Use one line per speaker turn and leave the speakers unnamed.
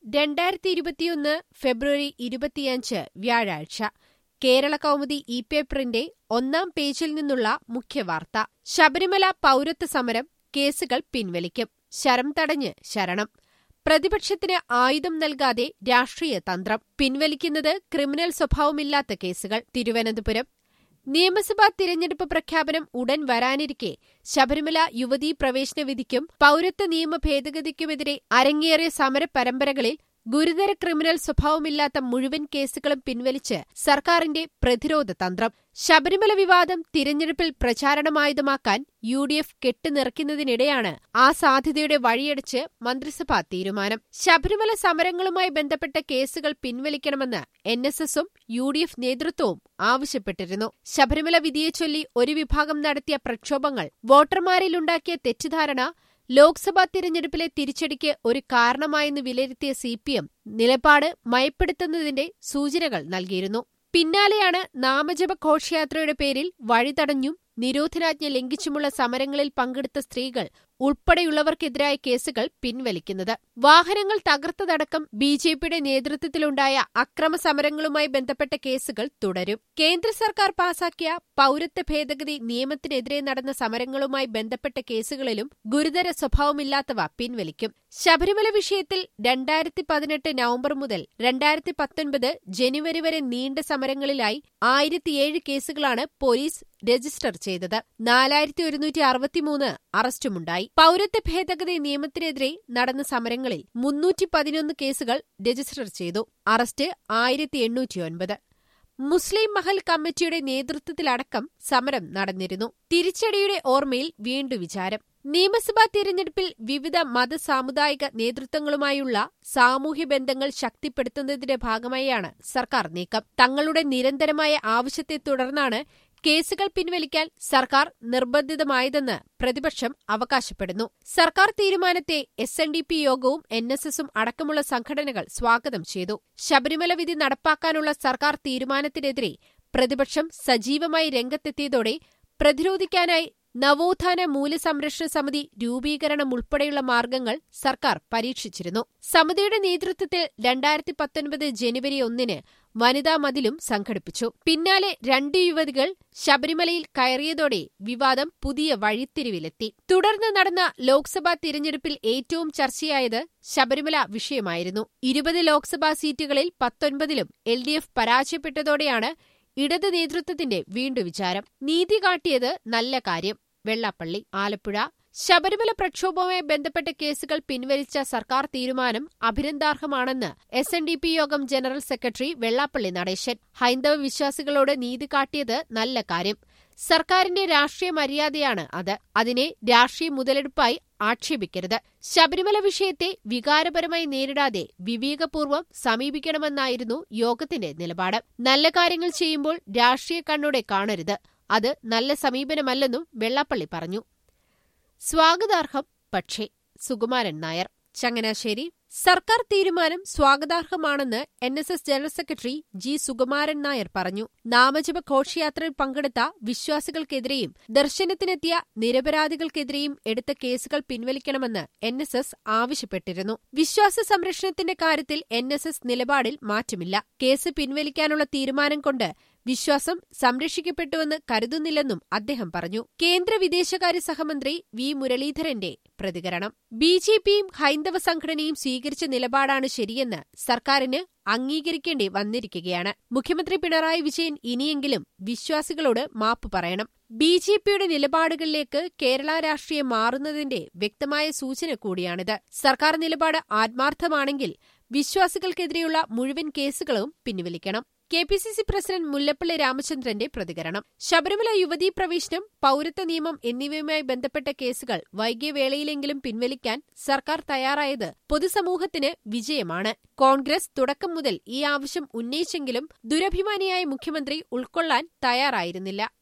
രണ്ടായിരത്തി ഇരുപത്തിയൊന്ന് ഫെബ്രുവരി ഇരുപത്തിയഞ്ച് വ്യാഴാഴ്ച കേരള കൗമുദി ഇ പേപ്പറിന്റെ ഒന്നാം പേജിൽ നിന്നുള്ള മുഖ്യവാർത്ത ശബരിമല പൗരത്വ സമരം കേസുകൾ പിൻവലിക്കും ശരം തടഞ്ഞ് ശരണം പ്രതിപക്ഷത്തിന് ആയുധം നൽകാതെ രാഷ്ട്രീയ തന്ത്രം പിൻവലിക്കുന്നത് ക്രിമിനൽ സ്വഭാവമില്ലാത്ത കേസുകൾ തിരുവനന്തപുരം നിയമസഭാ തിരഞ്ഞെടുപ്പ് പ്രഖ്യാപനം ഉടൻ വരാനിരിക്കെ ശബരിമല യുവതീ പ്രവേശന വിധിക്കും പൌരത്വ നിയമ ഭേദഗതിക്കുമെതിരെ അരങ്ങേറിയ സമര പരമ്പരകളിൽ ഗുരുതര ക്രിമിനൽ സ്വഭാവമില്ലാത്ത മുഴുവൻ കേസുകളും പിൻവലിച്ച് സർക്കാരിന്റെ പ്രതിരോധ തന്ത്രം ശബരിമല വിവാദം തിരഞ്ഞെടുപ്പിൽ പ്രചാരണമായുധമാക്കാൻ യു ഡി എഫ് കെട്ടുനിറയ്ക്കുന്നതിനിടെയാണ് ആ സാധ്യതയുടെ വഴിയടിച്ച് മന്ത്രിസഭാ തീരുമാനം ശബരിമല സമരങ്ങളുമായി ബന്ധപ്പെട്ട കേസുകൾ പിൻവലിക്കണമെന്ന് എൻ എസ് എസും യു ഡി എഫ് നേതൃത്വവും ആവശ്യപ്പെട്ടിരുന്നു ശബരിമല വിധിയെച്ചൊല്ലി ഒരു വിഭാഗം നടത്തിയ പ്രക്ഷോഭങ്ങൾ വോട്ടർമാരിലുണ്ടാക്കിയ തെറ്റിദ്ധാരണ ലോക്സഭാ തിരഞ്ഞെടുപ്പിലെ തിരിച്ചടിക്ക് ഒരു കാരണമായെന്ന് വിലയിരുത്തിയ സി പി എം നിലപാട് മയപ്പെടുത്തുന്നതിന്റെ സൂചനകൾ നൽകിയിരുന്നു പിന്നാലെയാണ് നാമജപ ഘോഷയാത്രയുടെ പേരിൽ വഴിതടഞ്ഞും നിരോധനാജ്ഞ ലംഘിച്ചുമുള്ള സമരങ്ങളിൽ പങ്കെടുത്ത സ്ത്രീകൾ ഉൾപ്പെടെയുള്ളവർക്കെതിരായ കേസുകൾ പിൻവലിക്കുന്നത് വാഹനങ്ങൾ തകർത്തതടക്കം ബി ജെ പിയുടെ നേതൃത്വത്തിലുണ്ടായ അക്രമ സമരങ്ങളുമായി ബന്ധപ്പെട്ട കേസുകൾ തുടരും കേന്ദ്ര സർക്കാർ പാസാക്കിയ പൌരത്വ ഭേദഗതി നിയമത്തിനെതിരെ നടന്ന സമരങ്ങളുമായി ബന്ധപ്പെട്ട കേസുകളിലും ഗുരുതര സ്വഭാവമില്ലാത്തവ പിൻവലിക്കും ശബരിമല വിഷയത്തിൽ രണ്ടായിരത്തി പതിനെട്ട് നവംബർ മുതൽ രണ്ടായിരത്തി പത്തൊൻപത് ജനുവരി വരെ നീണ്ട സമരങ്ങളിലായി ആയിരത്തിയേഴ് കേസുകളാണ് പോലീസ് രജിസ്റ്റർ ചെയ്തത് നാലായിരത്തി ഒരുന്നൂറ്റി അറുപത്തിമൂന്ന് അറസ്റ്റുമുണ്ടായി പൌരത്വ ഭേദഗതി നിയമത്തിനെതിരെ നടന്ന സമരങ്ങളിൽ മുന്നൂറ്റി പതിനൊന്ന് കേസുകൾ രജിസ്റ്റർ ചെയ്തു അറസ്റ്റ് ആയിരത്തി എണ്ണൂറ്റിയൊൻപത് മുസ്ലിം മഹൽ കമ്മിറ്റിയുടെ നേതൃത്വത്തിലടക്കം സമരം നടന്നിരുന്നു തിരിച്ചടിയുടെ ഓർമ്മയിൽ വീണ്ടു വിചാരം നിയമസഭാ തിരഞ്ഞെടുപ്പിൽ വിവിധ മത സാമുദായിക നേതൃത്വങ്ങളുമായുള്ള സാമൂഹ്യ ബന്ധങ്ങൾ ശക്തിപ്പെടുത്തുന്നതിന്റെ ഭാഗമായാണ് സർക്കാർ നീക്കം തങ്ങളുടെ നിരന്തരമായ ആവശ്യത്തെ തുടർന്നാണ് കേസുകൾ പിൻവലിക്കാൻ സർക്കാർ നിർബന്ധിതമായതെന്ന് പ്രതിപക്ഷം അവകാശപ്പെടുന്നു സർക്കാർ തീരുമാനത്തെ എസ് എൻ ഡി പി യോഗവും എൻ എസ് എസും അടക്കമുള്ള സംഘടനകൾ സ്വാഗതം ചെയ്തു ശബരിമല വിധി നടപ്പാക്കാനുള്ള സർക്കാർ തീരുമാനത്തിനെതിരെ പ്രതിപക്ഷം സജീവമായി രംഗത്തെത്തിയതോടെ പ്രതിരോധിക്കാനായി നവോത്ഥാന മൂല്യസംരക്ഷണ സമിതി രൂപീകരണം ഉൾപ്പെടെയുള്ള മാർഗങ്ങൾ സർക്കാർ പരീക്ഷിച്ചിരുന്നു സമിതിയുടെ നേതൃത്വത്തിൽ രണ്ടായിരത്തി പത്തൊൻപത് ജനുവരി ഒന്നിന് വനിതാ മതിലും സംഘടിപ്പിച്ചു പിന്നാലെ രണ്ട് യുവതികൾ ശബരിമലയിൽ കയറിയതോടെ വിവാദം പുതിയ വഴിത്തിരിവിലെത്തി തുടർന്ന് നടന്ന ലോക്സഭാ തിരഞ്ഞെടുപ്പിൽ ഏറ്റവും ചർച്ചയായത് ശബരിമല വിഷയമായിരുന്നു ഇരുപത് ലോക്സഭാ സീറ്റുകളിൽ പത്തൊൻപതിലും എൽ ഡി എഫ് പരാജയപ്പെട്ടതോടെയാണ് ഇടത് നേതൃത്വത്തിന്റെ വീണ്ടു വിചാരം നീതി കാട്ടിയത് നല്ല കാര്യം വെള്ളാപ്പള്ളി ആലപ്പുഴ ശബരിമല പ്രക്ഷോഭവുമായി ബന്ധപ്പെട്ട കേസുകൾ പിൻവലിച്ച സർക്കാർ തീരുമാനം അഭിനന്ദാർഹമാണെന്ന് എസ് എൻ ഡി പി യോഗം ജനറൽ സെക്രട്ടറി വെള്ളാപ്പള്ളി നടേശൻ ഹൈന്ദവ വിശ്വാസികളോട് നീതി കാട്ടിയത് നല്ല കാര്യം സർക്കാരിന്റെ രാഷ്ട്രീയ മര്യാദയാണ് അത് അതിനെ രാഷ്ട്രീയ മുതലെടുപ്പായി ആക്ഷേപിക്കരുത് ശബരിമല വിഷയത്തെ വികാരപരമായി നേരിടാതെ വിവേകപൂർവ്വം സമീപിക്കണമെന്നായിരുന്നു യോഗത്തിന്റെ നിലപാട് നല്ല കാര്യങ്ങൾ ചെയ്യുമ്പോൾ രാഷ്ട്രീയ കണ്ണോടെ കാണരുത് അത് നല്ല സമീപനമല്ലെന്നും വെള്ളാപ്പള്ളി പറഞ്ഞു സ്വാഗതാർഹം പക്ഷേ സുകുമാരൻ നായർ ചങ്ങനാശ്ശേരി സർക്കാർ തീരുമാനം സ്വാഗതാർഹമാണെന്ന് N S S general secretary G Sukumaran Nair പറഞ്ഞു നാമജപ ഘോഷയാത്രയിൽ പങ്കെടുത്ത വിശ്വാസികൾക്കെതിരെയും ദർശനത്തിനെത്തിയ നിരപരാധികൾക്കെതിരെയും എടുത്ത കേസുകൾ പിൻവലിക്കണമെന്ന് എൻ എസ് എസ് ആവശ്യപ്പെട്ടിരുന്നു വിശ്വാസ സംരക്ഷണത്തിന്റെ കാര്യത്തിൽ എൻ എസ് എസ് നിലപാടിൽ മാറ്റമില്ല കേസ് പിൻവലിക്കാനുള്ള തീരുമാനം കൊണ്ട് വിശ്വാസം സംരക്ഷിക്കപ്പെട്ടുവെന്ന് കരുതുന്നില്ലെന്നും അദ്ദേഹം പറഞ്ഞു കേന്ദ്ര വിദേശകാര്യ സഹമന്ത്രി വി മുരളീധരന്റെ പ്രതികരണം ബി ജെ പിയും ഹൈന്ദവ സംഘടനയും സ്വീകരിച്ച നിലപാടാണ് ശരിയെന്ന് സർക്കാരിന് അംഗീകരിക്കേണ്ടി വന്നിരിക്കുകയാണ് മുഖ്യമന്ത്രി പിണറായി വിജയൻ ഇനിയെങ്കിലും വിശ്വാസികളോട് മാപ്പ് പറയണം ബി ജെ പിയുടെ നിലപാടുകളിലേക്ക് കേരള രാഷ്ട്രീയം മാറുന്നതിന്റെ വ്യക്തമായ സൂചന കൂടിയാണിത് സർക്കാർ നിലപാട് ആത്മാർത്ഥമാണെങ്കിൽ വിശ്വാസികൾക്കെതിരെയുള്ള മുഴുവൻ കേസുകളും പിൻവലിക്കണം K P C C president Mullappally രാമചന്ദ്രന്റെ പ്രതികരണം ശബരിമല യുവതീ പ്രവേശനം പൌരത്വ നിയമം എന്നിവയുമായി ബന്ധപ്പെട്ട കേസുകൾ വൈകിയ വേളയിലെങ്കിലും പിൻവലിക്കാൻ സർക്കാർ തയ്യാറായത് പൊതുസമൂഹത്തിന് വിജയമാണ് കോൺഗ്രസ് തുടക്കം മുതൽ ഈ ആവശ്യം ഉന്നയിച്ചെങ്കിലും ദുരഭിമാനിയായ മുഖ്യമന്ത്രി ഉൾക്കൊള്ളാൻ തയ്യാറായിരുന്നില്ല